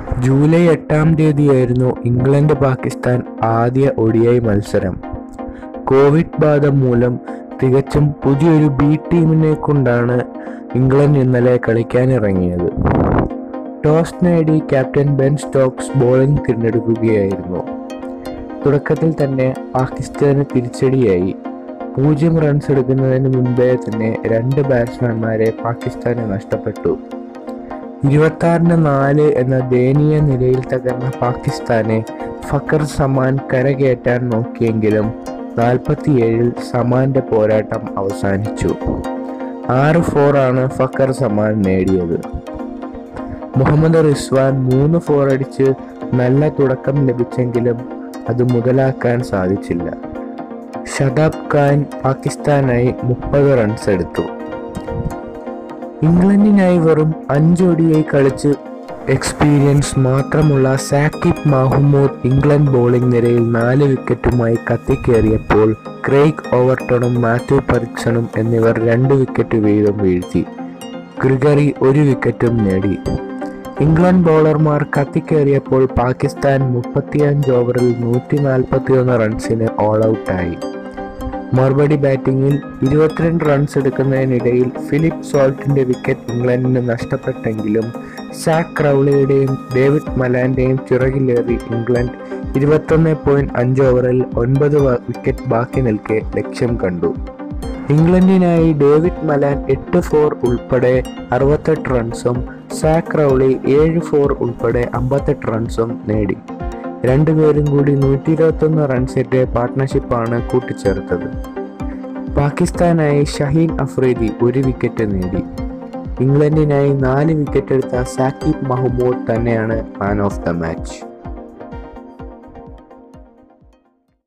July എട്ടാം തീയതിയായിരുന്നു England Pakistan ആദ്യ ODI മത്സരം കോവിഡ് ബാധ മൂലം തികച്ചും പുതിയൊരു ബി ടീമിനെ കൊണ്ടാണ് ഇംഗ്ലണ്ട് ഇന്നലെ കളിക്കാനിറങ്ങിയത് ടോസ് നേടി ക്യാപ്റ്റൻ ബെൻ സ്റ്റോക്സ് ബോളിംഗ് തിരഞ്ഞെടുക്കുകയായിരുന്നു തുടക്കത്തിൽ തന്നെ പാകിസ്ഥാന് തിരിച്ചടിയായി പൂജ്യം റൺസ് എടുക്കുന്നതിന് മുമ്പേ തന്നെ രണ്ട് ബാറ്റ്സ്മാൻമാരെ പാകിസ്ഥാന് നഷ്ടപ്പെട്ടു ഇരുപത്താറിന് നാല് എന്ന ദയനീയ നിലയിൽ തകർന്ന പാകിസ്ഥാനെ ഫക്കർ സമാൻ കരകയറ്റാൻ നോക്കിയെങ്കിലും നാൽപ്പത്തിയേഴിൽ സമാന്റെ പോരാട്ടം അവസാനിച്ചു ആറ് ഫോറാണ് ഫക്കർ സമാൻ നേടിയത് മുഹമ്മദ് റിസ്വാൻ മൂന്ന് ഫോർ അടിച്ച് നല്ല തുടക്കം ലഭിച്ചെങ്കിലും അത് മുതലാക്കാൻ സാധിച്ചില്ല ഷതാബ് ഖാൻ പാകിസ്ഥാനായി മുപ്പത് റൺസ് എടുത്തു ഇംഗ്ലണ്ടിനായി വെറും അഞ്ചോടിയായി കളിച്ച് എക്സ്പീരിയൻസ് മാത്രമുള്ള സാക്കിബ് മഹ്മൂദ് ഇംഗ്ലണ്ട് ബോളിംഗ് നിരയിൽ നാല് വിക്കറ്റുമായി കത്തിക്കേറിയപ്പോൾ ക്രെയ്ഗ് ഓവർട്ടണും മാത്യു പരിക്സണും എന്നിവർ രണ്ട് വിക്കറ്റ് വീതം വീഴ്ത്തി ഗ്രിഗറി ഒരു വിക്കറ്റും നേടി ഇംഗ്ലണ്ട് ബൗളർമാർ കത്തിക്കേറിയപ്പോൾ പാകിസ്ഥാൻ മുപ്പത്തിയഞ്ച് ഓവറിൽ നൂറ്റി നാൽപ്പത്തിയൊന്ന് റൺസിന് ഓൾ ഔട്ടായി മറുപടി ബാറ്റിംഗിൽ ഇരുപത്തിരണ്ട് റൺസ് എടുക്കുന്നതിനിടയിൽ ഫിലിപ്പ് സോൾട്ടിന്റെ വിക്കറ്റ് ഇംഗ്ലണ്ടിന് നഷ്ടപ്പെട്ടെങ്കിലും സാക് ക്രൗളിയുടെയും ഡേവിഡ് മലാന്റെയും ചിറകിലേറി ഇംഗ്ലണ്ട് ഇരുപത്തൊന്ന് പോയിന്റ് അഞ്ച് ഓവറിൽ ഒൻപത് വിക്കറ്റ് ബാക്കി നിൽക്കെ ലക്ഷ്യം കണ്ടു ഇംഗ്ലണ്ടിനായി ഡേവിഡ് മലാൻ എട്ട് ഫോർ ഉൾപ്പെടെ അറുപത്തെട്ട് റൺസും സാക് റൗളി ഏഴ് ഫോർ ഉൾപ്പെടെ അമ്പത്തെട്ട് റൺസും നേടി രണ്ടുപേരും കൂടി നൂറ്റി ഇരുപത്തൊന്ന് റൺസിന്റെ പാർട്ട്ണർഷിപ്പാണ് കൂട്ടിച്ചേർത്തത് പാകിസ്ഥാനായി ഷഹീൻ അഫ്രീദി ഒരു വിക്കറ്റ് നേടി ഇംഗ്ലണ്ടിനായി നാല് വിക്കറ്റ് എടുത്ത സാക്കിബ് മഹ്മൂദ് തന്നെയാണ് മാൻ ഓഫ് ദ മാച്ച്